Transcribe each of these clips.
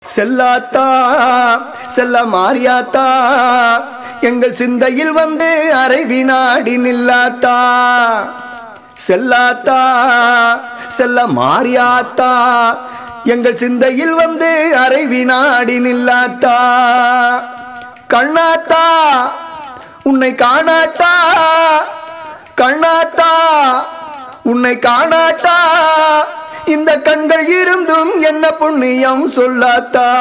செல்லாத்தா செல்ல மாரியாத்தா எங்கள் சிந்தையில் வந்து அரை வினாடி நில்லாத்தா செல்லாத்தா செல்ல மாரியாத்தா எங்கள் சிந்தையில் வந்து அரை வினாடி நில்லாத்தா கண்ணாத்தா உன்னை காணாட்டா கண்ணாத்தா உன்னை காணாட்டா இந்த கண்கள் இருந்தும் என்ன புண்ணியம் சொல்லாத்தா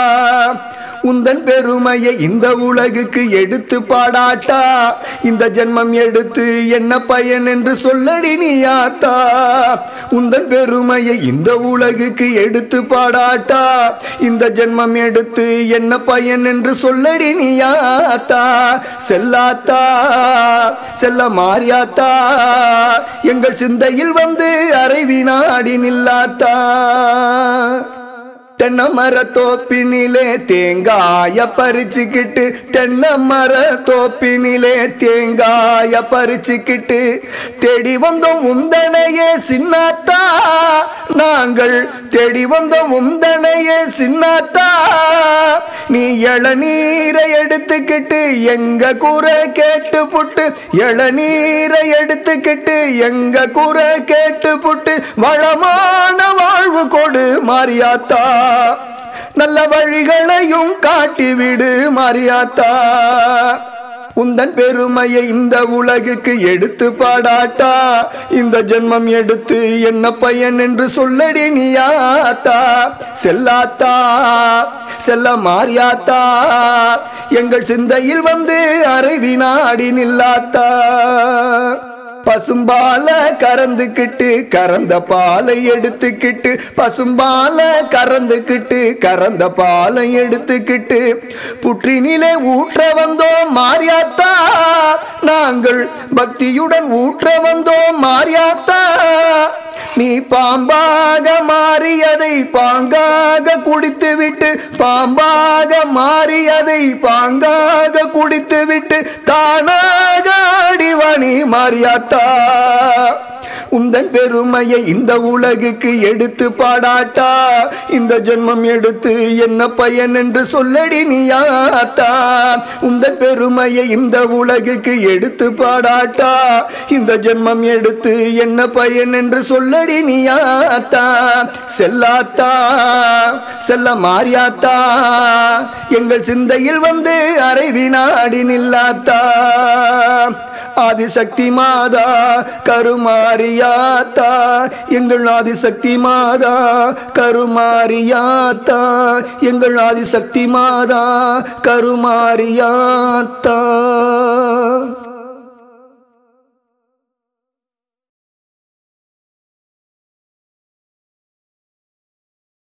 உந்தன் பெருமையை இந்த உலகுக்கு எடுத்து பாடாட்டா இந்த ஜென்மம் எடுத்து என்ன பயன் என்று சொல்லடி நீயாத்தா உந்தன் பெருமையை இந்த உலகுக்கு எடுத்து பாடாட்டா இந்த ஜென்மம் எடுத்து என்ன பயன் என்று சொல்லடி நீயாத்தா செல்லாத்தா செல்ல மாறியாத்தா எங்கள் சிந்தையில் வந்து அரை வினாடி நில்லாத்தா தென்னை மர தோப்பினிலே தேங்காய பறிச்சுக்கிட்டு தென்னை மர தோப்பினிலே தேங்காய பறிச்சுக்கிட்டு தேடி வந்தோம் உந்தனையே சின்னாத்தா நாங்கள் தேடி வந்தோம் உந்தனையே சின்னாத்தா நீ இளநீரை எடுத்துக்கிட்டு எங்க கூரை கேட்டு புட்டு இளநீரை எடுத்துக்கிட்டு எங்க கூரை கேட்டு புட்டு வளமான வாழ்வு கொடு மாரியாத்தா நல்ல வழிகளையும் காட்டிவிடு மாரியாத்தா உந்தன் பெருமையை இந்த உலகுக்கு எடுத்து பாடாட்டா இந்த ஜென்மம் எடுத்து என்ன பையன் என்று சொல்லடி நீயாத்தா செல்லாத்தா செல்ல மாறியாத்தா எங்கள் சிந்தையில் வந்து அரை வினாடி நில்லாத்தா பசும்பால கறந்துக்கிட்டு கறந்த பாலை எடுத்துக்கிட்டு பசும்பால கறந்துக்கிட்டு கறந்த பாலை எடுத்துக்கிட்டு புற்றினிலே ஊற்ற வந்தோம் மாரியாத்தா நாங்கள் பக்தியுடன் ஊற்ற வந்தோம் மாரியாத்தா நீ பாம்பாக மாறியதை பாங்காக குடித்து விட்டு பாம்பாக மாறியதை பாங்காக குடித்து விட்டு தானாக அடிவாணி மாறியாத்தா உந்தன் பெருமையை இந்த உலகுக்கு எடுத்து பாடாட்டா இந்த ஜென்மம் எடுத்து என்ன பயன் என்று சொல்லடி நீயாத்தா உந்தன் பெருமையை இந்த உலகுக்கு எடுத்து பாடாட்டா இந்த ஜென்மம் எடுத்து என்ன பயன் என்று சொல்லடி நீயாத்தா செல்லாத்தா செல்ல மாறியாத்தா எங்கள் சிந்தையில் வந்து அரை வினாடி நில்லாத்தா ஆதிசக்தி மாதா கருமாரியாத்தா எங்கள் ஆதிசக்தி மாதா கருமாரியாத்தா எங்கள் ஆதிசக்தி மாதா கருமாரியாத்தா